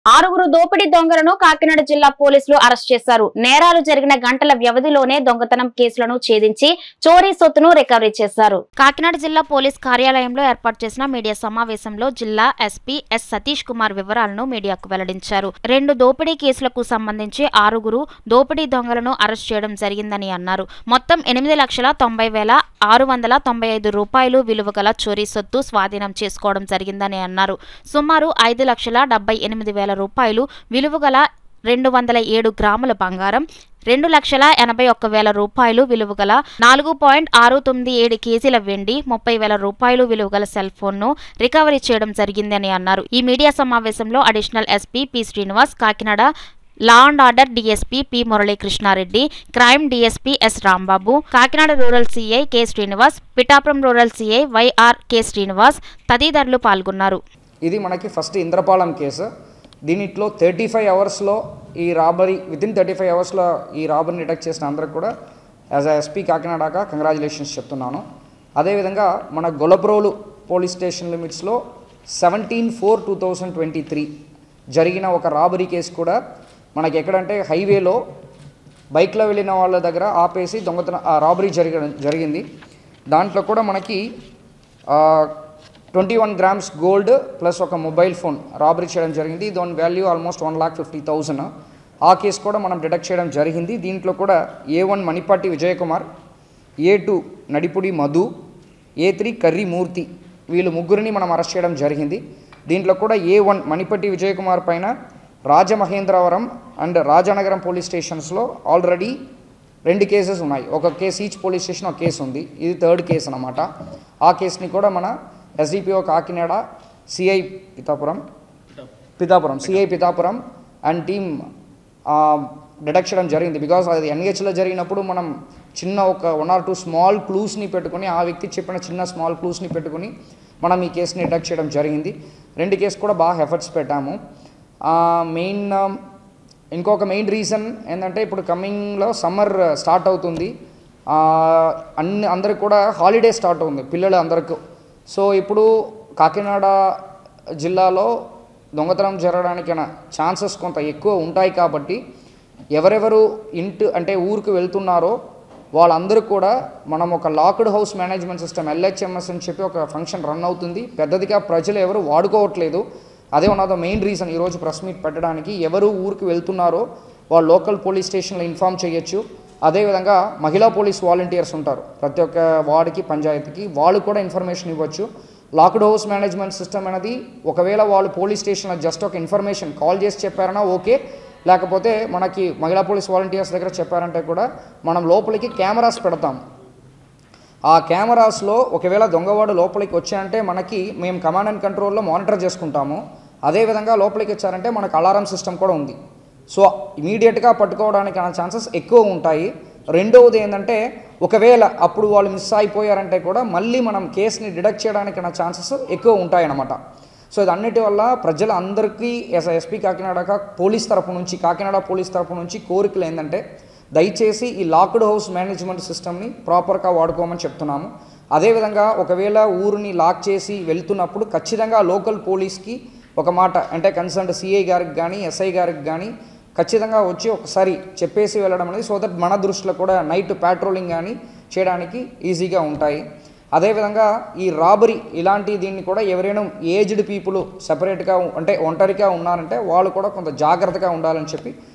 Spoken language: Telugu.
ఆరుగురు దోపిడీ దొంగలను కాకినాడ జిల్లా పోలీసులు అరెస్ట్ చేశారు నేరాలు జరిగిన గంటల వ్యవధిలోనే దొంగతనం కేసులను ఛేదించి చోరీ సొత్తును రికవరీ చేశారు కాకినాడ జిల్లా పోలీస్ కార్యాలయంలో ఏర్పాటు చేసిన మీడియా సమావేశంలో జిల్లా ఎస్పీ ఎస్ సతీష్ కుమార్ వివరాలను మీడియాకు వెల్లడించారు రెండు దోపిడీ కేసులకు సంబంధించి ఆరుగురు దోపిడీ దొంగలను అరెస్ట్ చేయడం జరిగిందని అన్నారు మొత్తం ఎనిమిది లక్షల తొంభై వేల ఆరు వందల తొంభై ఐదు రూపాయలు విలువ గల చోరీ సొత్తు స్వాధీనం చేసుకోవడం జరిగిందని అన్నారు సుమారు ఐదు లక్షల డెబ్బై ఎనిమిది వేల రూపాయలు విలువ గల రెండు వందల ఏడు గ్రాముల బంగారం రెండు లక్షల ఎనభై ఒక్క వేల రూపాయలు విలువ గల నాలుగు పాయింట్ ఆరు తొమ్మిది ఏడు కేజీల వెండి ముప్పై వేల రూపాయలు విలువ గల సెల్ ఫోన్ను రికవరీ చేయడం జరిగిందని అన్నారు ఈ మీడియా సమావేశంలో additional SP P Srinivas Kakinada law and order DSP P Muralikrishna Reddy crime DSP S Rambabu Kakinada rural CI K Srinivas Pithapuram rural CI YR K Srinivas తదితరులు పాల్గొన్నారు ఇది మనకి ఫస్ట్ ఇంద్రపాలెం కేసు దీనిట్లో థర్టీ ఫైవ్ అవర్స్లో ఈ రాబరీ వితిన్ థర్టీ ఫైవ్ అవర్స్లో ఈ రాబరీని డిటెక్ట్ చేసిన అందరికి కూడా యాజ్ అ ఎస్పీ కాకినాడక కంగ్రాచులేషన్స్ చెప్తున్నాను అదేవిధంగా మన గొలబ్రోలు పోలీస్ స్టేషన్ లిమిట్స్లో seventeen four two thousand twenty three జరిగిన ఒక రాబరీ కేసు కూడా మనకి ఎక్కడంటే హైవేలో బైక్లో వెళ్ళిన వాళ్ళ దగ్గర ఆపేసి దొంగతన రాబరీ జరిగ జరిగింది దాంట్లో కూడా మనకి twenty one grams gold plus ఒక మొబైల్ ఫోన్ రాబరీ చేయడం జరిగింది దాని value almost one lakh fifty thousand ఆ కేసు కూడా మనం డిటెక్ట్ చేయడం జరిగింది దీంట్లో కూడా A one Manipati Vijayakumar A two Nadipudi Madhu A three Karri Murthy వీళ్ళు ముగ్గురిని మనం అరెస్ట్ చేయడం జరిగింది దీంట్లో కూడా ఏ వన్ మణిపట్టి విజయకుమార్ పైన రాజమహేంద్రవరం అండ్ రాజానగరం పోలీస్ స్టేషన్స్లో ఆల్రెడీ రెండు కేసెస్ ఉన్నాయి ఒక కేసు ఈచ్ పోలీస్ స్టేషన్ ఒక కేసు ఉంది ఇది థర్డ్ కేసు అనమాట ఆ కేసుని కూడా మన SDPO Kakinada CI Pithapuram Pithapuram CI Pithapuram and team detect చేయడం జరిగింది బికాస్ అది ఎన్హెచ్లో జరిగినప్పుడు మనం చిన్న ఒక వన్ ఆర్ టూ స్మాల్ క్లూస్ని పెట్టుకుని ఆ వ్యక్తి చెప్పిన చిన్న స్మాల్ క్లూస్ని పెట్టుకుని మనం ఈ కేసుని డిటెక్ట్ చేయడం జరిగింది రెండు కేసు కూడా బాగా ఎఫర్ట్స్ పెట్టాము మెయిన్ ఇంకొక మెయిన్ రీజన్ ఏంటంటే ఇప్పుడు కమింగ్లో సమ్మర్ స్టార్ట్ అవుతుంది ఆ, అన్ని అందరికి కూడా హాలిడే స్టార్ట్ అవుతుంది పిల్లలు అందరికీ సో ఇప్పుడు కాకినాడ జిల్లాలో దొంగతనం జరగడానికి ఛాన్సెస్ కొంత ఎక్కువ ఉంటాయి కాబట్టి ఎవరెవరు ఇంటి అంటే ఊరికి వెళ్తున్నారో వాళ్ళందరూ కూడా మనం ఒక locked house management system LHMS అని చెప్పి ఒక ఫంక్షన్ రన్ అవుతుంది పెద్దదిగా ప్రజలు ఎవరు వాడుకోవట్లేదు అదే one of the main reason ఈరోజు ప్రెస్ మీట్ పెట్టడానికి ఎవరు ఊరికి వెళ్తున్నారో వాళ్ళు లోకల్ పోలీస్ స్టేషన్లో ఇన్ఫామ్ చేయొచ్చు అదేవిధంగా మహిళా పోలీస్ వాలంటీర్స్ ఉంటారు ప్రతి ఒక్క వార్డుకి పంచాయతీకి వాళ్ళు కూడా ఇన్ఫర్మేషన్ ఇవ్వచ్చు లాక్డ్ హౌస్ మేనేజ్మెంట్ సిస్టమ్ అనేది ఒకవేళ వాళ్ళు పోలీస్ స్టేషన్లో జస్ట్ ఒక ఇన్ఫర్మేషన్ కాల్ చేసి చెప్పారన్నా ఓకే లేకపోతే మనకి మహిళా పోలీస్ వాలంటీర్స్ దగ్గర చెప్పారంటే కూడా మనం లోపలికి కెమెరాస్ పెడతాం ఆ కెమెరాస్లో ఒకవేళ దొంగవాడు లోపలికి వచ్చాయంటే మనకి మేము కమాండ్ అండ్ కంట్రోల్లో మానిటర్ చేసుకుంటాము అదేవిధంగా లోపలికి వచ్చారంటే మనకు అలారం సిస్టమ్ కూడా ఉంది సో ఇమీడియట్గా పట్టుకోవడానికి అనే ఛాన్సెస్ ఎక్కువ ఉంటాయి రెండవది ఏంటంటే ఒకవేళ అప్పుడు వాళ్ళు మిస్ అయిపోయారంటే కూడా మళ్ళీ మనం కేసుని డిడక్ట్ చేయడానికి అన్న ఛాన్సెస్ ఎక్కువ ఉంటాయన్నమాట సో ఇది అన్నిటి వల్ల ప్రజలందరికీ ఎస్ ఎస్పీ కాకినాడ పోలీస్ తరపు నుంచి కాకినాడ పోలీస్ తరపు నుంచి కోరికలు ఏంటంటే దయచేసి ఈ లాక్డ్ హౌస్ మేనేజ్మెంట్ సిస్టమ్ని ప్రాపర్గా వాడుకోమని చెప్తున్నాము అదేవిధంగా ఒకవేళ ఊరిని లాక్ చేసి వెళ్తున్నప్పుడు ఖచ్చితంగా లోకల్ పోలీస్కి ఒక మాట అంటే కన్సర్న్ సిఐ గారికి కానీ ఎస్ఐ గారికి కానీ ఖచ్చితంగా వచ్చి ఒకసారి చెప్పేసి వెళ్ళడం అనేది సో దట్ మన దృష్టిలో కూడా నైట్ ప్యాట్రోలింగ్ కానీ చేయడానికి ఈజీగా ఉంటాయి అదేవిధంగా ఈ రాబరీ ఇలాంటి దీన్ని కూడా ఎవరైనా ఏజ్డ్ పీపుల్ సపరేట్గా అంటే ఒంటరిగా ఉన్నారంటే వాళ్ళు కూడా కొంత జాగ్రత్తగా ఉండాలని చెప్పి